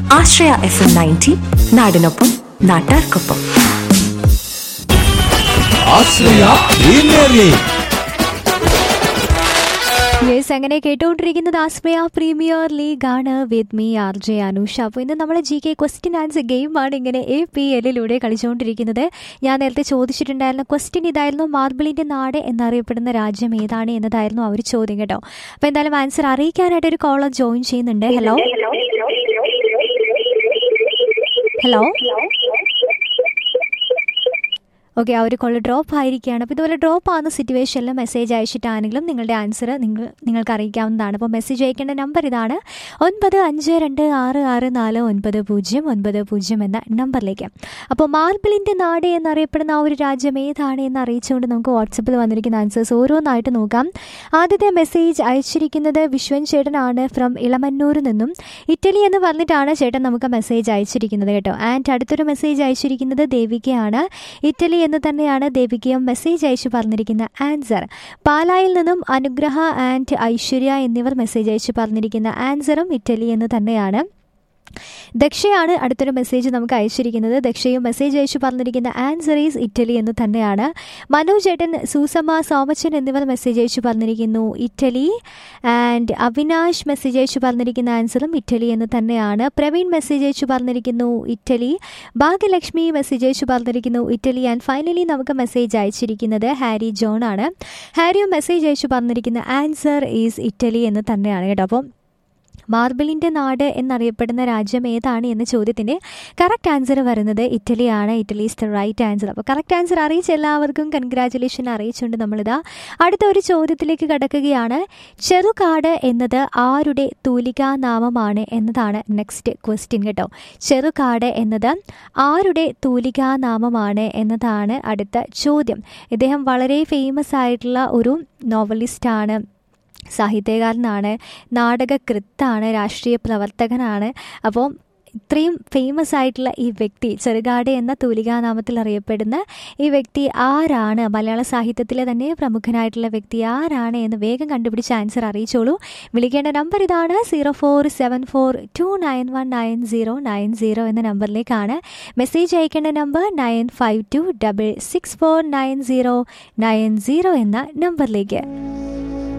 ആശ്രയ F M ninety നാടിനൊപ്പം നാട്ടാർക്കൊപ്പം ആശ്രയ premier league yes അങ്ങനെ കേട്ടുകൊണ്ടിരിക്കുന്നത് ആസ്മയ പ്രീമിയർ ലീഗ് ആണ് with me R J Anusha അപ്പോൾ ഇന്ന് നമ്മൾ ജി കെ ക്വസ്റ്റ്യൻ ആൻസർ ഗെയിമാണ് ഇങ്ങനെ എ പി എല്ലിലൂടെ കളിച്ചുകൊണ്ടിരിക്കുന്നത് ഞാൻ നേരത്തെ ചോദിച്ചിട്ടുണ്ടായിരുന്ന ക്വസ്റ്റ്യൻ ഇതായിരുന്നു മാർബിളിൻ്റെ നാട് എന്നറിയപ്പെടുന്ന രാജ്യം ഏതാണ് എന്നതായിരുന്നു ആ ഒരു ചോദ്യം കേട്ടോ അപ്പോൾ എന്തായാലും ആൻസർ അറിയിക്കാനായിട്ട് ഒരു കോളർ ജോയിൻ ചെയ്യുന്നുണ്ട് ഹലോ ഹലോ ഓക്കെ ആ ഒരു കോൾ ഡ്രോപ്പ് ആയിരിക്കുകയാണ് അപ്പോൾ ഇതുപോലെ ഡ്രോപ്പ് ആകുന്ന സിറ്റുവേഷനിൽ മെസ്സേജ് അയച്ചിട്ടാണെങ്കിലും നിങ്ങളുടെ ആൻസർ നിങ്ങൾ നിങ്ങൾക്ക് അറിയിക്കാവുന്നതാണ് അപ്പോൾ മെസ്സേജ് അയക്കേണ്ട നമ്പർ ഇതാണ് ഒൻപത് അഞ്ച് രണ്ട് ആറ് ആറ് നാല് ഒൻപത് പൂജ്യം ഒൻപത് പൂജ്യം എന്ന നമ്പറിലേക്ക് അപ്പോൾ മാർബിളിൻ്റെ നാട് എന്നറിയപ്പെടുന്ന ആ ഒരു രാജ്യം ഏതാണ് എന്ന് അറിയിച്ചുകൊണ്ട് നമുക്ക് വാട്സപ്പിൽ വന്നിരിക്കുന്ന ആൻസേഴ്സ് ഓരോന്നായിട്ട് നോക്കാം ആദ്യത്തെ മെസ്സേജ് അയച്ചിരിക്കുന്നത് വിശ്വൻ ചേട്ടനാണ് ഫ്രം ഇളമന്നൂരിൽ നിന്നും ഇറ്റലി എന്ന് പറഞ്ഞിട്ടാണ് ചേട്ടൻ നമുക്ക് മെസ്സേജ് അയച്ചിരിക്കുന്നത് കേട്ടോ ആൻഡ് അടുത്തൊരു മെസ്സേജ് അയച്ചിരിക്കുന്നത് ദേവികയാണ് ഇറ്റലി എന്ന് തന്നെയാണ് ദേവികയും മെസ്സേജ് അയച്ചു പറഞ്ഞിരിക്കുന്ന ആൻസർ പാലായിൽ നിന്നും അനുഗ്രഹ ആൻഡ് ഐശ്വര്യ എന്നിവർ മെസ്സേജ് അയച്ചു പറഞ്ഞിരിക്കുന്ന ആൻസറും ഇറ്റലി എന്ന് തന്നെയാണ് ദക്ഷയാണ് അടുത്തൊരു മെസ്സേജ് നമുക്ക് അയച്ചിരിക്കുന്നത് ദക്ഷയും മെസ്സേജ് അയച്ചു പറഞ്ഞിരിക്കുന്ന ആൻസർ ഈസ് ഇറ്റലി എന്ന് തന്നെയാണ് മനോജ് ഏട്ടൻ സൂസമ്മ സോമച്ചൻ എന്നിവർ മെസ്സേജ് അയച്ചു പറഞ്ഞിരിക്കുന്നു ഇറ്റലി ആൻഡ് അവിനാഷ് മെസ്സേജ് അയച്ചു പറഞ്ഞിരിക്കുന്ന ആൻസറും ഇറ്റലി എന്ന് തന്നെയാണ് പ്രവീൺ മെസ്സേജ് അയച്ചു പറഞ്ഞിരിക്കുന്നു ഇറ്റലി ഭാഗ്യലക്ഷ്മി മെസ്സേജ് അയച്ചു പറഞ്ഞിരിക്കുന്നു ഇറ്റലി ആൻഡ് ഫൈനലി നമുക്ക് മെസ്സേജ് അയച്ചിരിക്കുന്നത് ഹാരി ജോൺ ആണ് ഹാരിയും മെസ്സേജ് അയച്ചു പറഞ്ഞിരിക്കുന്ന ആൻസർ ഈസ് ഇറ്റലി എന്ന് തന്നെയാണ് കേട്ടോ അപ്പം മാർബിളിൻ്റെ നാട് എന്നറിയപ്പെടുന്ന രാജ്യം ഏതാണ് എന്ന ചോദ്യത്തിൻ്റെ കറക്റ്റ് ആൻസർ വരുന്നത് ഇറ്റലിയാണ് Italy is the right answer അപ്പോൾ കറക്റ്റ് ആൻസർ അറിയിച്ച എല്ലാവർക്കും കൺഗ്രാറ്റുലേഷൻ അറിയിച്ചുകൊണ്ട് നമ്മളിതാ അടുത്ത ഒരു ചോദ്യത്തിലേക്ക് കടക്കുകയാണ് ചെറുകാട് എന്നത് ആരുടെ തൂലികാ നാമമാണ് എന്നതാണ് നെക്സ്റ്റ് ക്വസ്റ്റ്യൻ കേട്ടോ ചെറുകാട് എന്നത് ആരുടെ തൂലികാ നാമമാണ് എന്നതാണ് അടുത്ത ചോദ്യം ഇദ്ദേഹം വളരെ ഫേമസ് ആയിട്ടുള്ള ഒരു നോവലിസ്റ്റാണ് സാഹിത്യകാരനാണ് നാടകകൃത്താണ് രാഷ്ട്രീയ പ്രവർത്തകനാണ് അപ്പോൾ ഇത്രയും ഫേമസ് ആയിട്ടുള്ള ഈ വ്യക്തി ചെറുകാട് എന്ന തൂലികാനാമത്തിൽ അറിയപ്പെടുന്ന ഈ വ്യക്തി ആരാണ് മലയാള സാഹിത്യത്തിലെ തന്നെ പ്രമുഖനായിട്ടുള്ള വ്യക്തി ആരാണ് എന്ന് വേഗം കണ്ടുപിടിച്ച് ആൻസർ അറിയിച്ചോളൂ വിളിക്കേണ്ട നമ്പർ ഇതാണ് zero four seven four two nine one nine zero nine zero എന്ന നമ്പറിലേക്കാണ് മെസ്സേജ് അയക്കേണ്ട number nine five two double six four nine zero nine zero എന്ന നമ്പറിലേക്ക്